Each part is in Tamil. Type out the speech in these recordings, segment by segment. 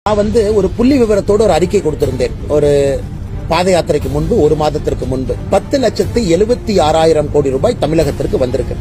நான் வந்து ஒரு புள்ளி விவரத்தோடு ஒரு அறிக்கை கொடுத்திருந்தேன் ஒரு பாத யாத்திரைக்கு முன்பு ஒரு மாதத்திற்கு முன்பு பத்து லட்சத்து எழுபத்தி ஆறாயிரம் கோடி ரூபாய் தமிழகத்திற்கு வந்திருக்கு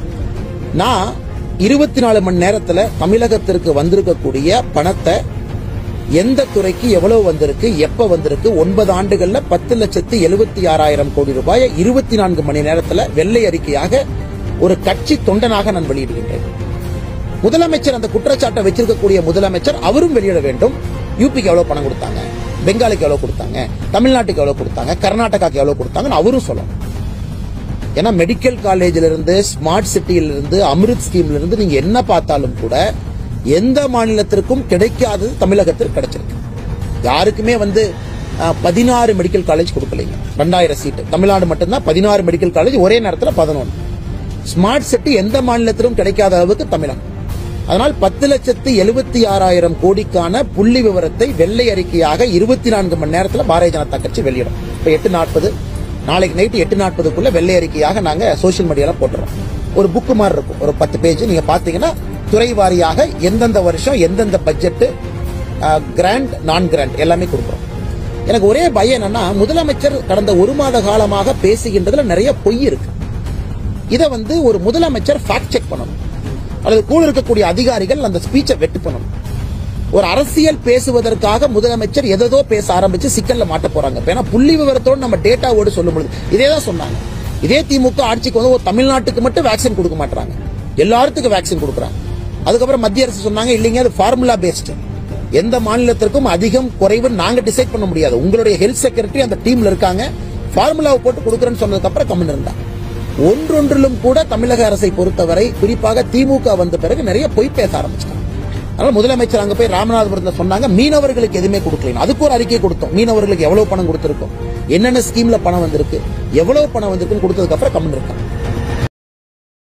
நான் இருபத்தி நாலு மணி நேரத்துல தமிழகத்திற்கு வந்திருக்கக்கூடிய பணத்தை எந்த துறைக்கு எவ்வளவு வந்திருக்கு எப்ப வந்திருக்கு ஒன்பது ஆண்டுகள்ல பத்து லட்சத்து எழுபத்தி ஆறாயிரம் கோடி ரூபாயை இருபத்தி நான்கு மணி நேரத்துல வெள்ளை அறிக்கையாக ஒரு கட்சி தொண்டனாக நான் வெளியிடுகின்றேன் முதலமைச்சர் அந்த குற்றச்சாட்டை வச்சிருக்கக்கூடிய முதலமைச்சர் அவரும் வெளியிட வேண்டும் யூபிக்கு எவ்வளவு பணம் கொடுத்தாங்க பெங்காலுக்கு எவ்வளவு கொடுத்தாங்க தமிழ்நாட்டுக்கு எவ்வளவு கொடுத்தாங்க கர்நாடகாக்கு எவ்வளவு கொடுத்தாங்கன்னு அவரும் சொல்லணும் ஏன்னா மெடிக்கல் காலேஜ்ல இருந்து ஸ்மார்ட் சிட்டியில இருந்து அமிர்த் ஸ்கீம்ல இருந்து நீங்க என்ன பார்த்தாலும் கூட எந்த மாநிலத்திற்கும் கிடைக்காதது தமிழகத்தில் கிடைச்சிருக்கு யாருக்குமே வந்து பதினாறு மெடிக்கல் காலேஜ் கொடுக்கலைங்க ரெண்டாயிரம் சீட்டு தமிழ்நாடு மட்டும்தான் பதினாறு மெடிக்கல் காலேஜ் ஒரே நேரத்தில் பதினொன்று ஸ்மார்ட் சிட்டி எந்த மாநிலத்திலும் கிடைக்காத அளவுக்கு தமிழகம் அதனால் பத்து லட்சத்து எழுபத்தி ஆறாயிரம் கோடிக்கான புள்ளி விவரத்தை வெள்ளை அறிக்கையாக இருபத்தி நான்கு மணி நேரத்தில் பாரதிய ஜனதா கட்சி வெளியிடும் இப்ப எட்டு நாற்பது நாளைக்கு நைட்டு எட்டு நாற்பதுக்குள்ள வெள்ளை அறிக்கையாக நாங்க சோசியல் மீடியால போட்டுறோம் ஒரு புக்கு மாதிரி இருக்கும் ஒரு பத்து பேஜ் நீங்க பாத்தீங்கன்னா துறை வாரியாக எந்தெந்த வருஷம் எந்தெந்த பட்ஜெட் கிராண்ட் நான் கிராண்ட் எல்லாமே கொடுக்குறோம் எனக்கு ஒரே பயம் என்னன்னா முதலமைச்சர் கடந்த ஒரு மாத காலமாக பேசுகின்றதுல நிறைய பொய் இருக்கு இதை வந்து ஒரு முதலமைச்சர் ஃபேக்ட் செக் பண்ணணும் அல்லது கூட இருக்கக்கூடிய அதிகாரிகள் அந்த ஸ்பீச்சை வெட்டு பண்ணணும் ஒரு அரசியல் பேசுவதற்காக முதலமைச்சர் எதோ பேச ஆரம்பிச்சு சிக்கல்ல மாட்ட போறாங்க இப்ப ஏன்னா புள்ளி விவரத்தோடு நம்ம டேட்டாவோடு சொல்லும் பொழுது இதே தான் சொன்னாங்க இதே திமுக ஆட்சிக்கு வந்து ஒரு தமிழ்நாட்டுக்கு மட்டும் வேக்சின் கொடுக்க மாட்டாங்க எல்லாத்துக்கும் வேக்சின் கொடுக்குறாங்க அதுக்கப்புறம் மத்திய அரசு சொன்னாங்க இல்லைங்க அது ஃபார்முலா பேஸ்டு எந்த மாநிலத்திற்கும் அதிகம் குறைவு நாங்க டிசைட் பண்ண முடியாது உங்களுடைய ஹெல்த் செக்ரட்டரி அந்த டீம்ல இருக்காங்க ஃபார்முலாவை போட்டு கொடுக்குறேன்னு சொன்னதுக்கு அப்புறம் கம்மன் இருந்தாங்க ஒன்றொன்றிலும் கூட தமிழக அரசை பொறுத்தவரை குறிப்பாக திமுக வந்த பிறகு நிறைய பொய் பேச ஆரம்பிச்சிட்டாங்க அதனால முதலமைச்சர் அங்க போய் ராமநாதபுரத்தில் சொன்னாங்க மீனவர்களுக்கு எதுவுமே கொடுக்கல அதுக்கு ஒரு அறிக்கை கொடுத்தோம் மீனவர்களுக்கு எவ்வளவு பணம் கொடுத்திருக்கோம் என்னென்ன ஸ்கீம்ல பணம் வந்திருக்கு எவ்வளவு பணம் வந்திருக்குன்னு கொடுத்ததுக்கு அப்புறம் கம்மன் இருக்காங்க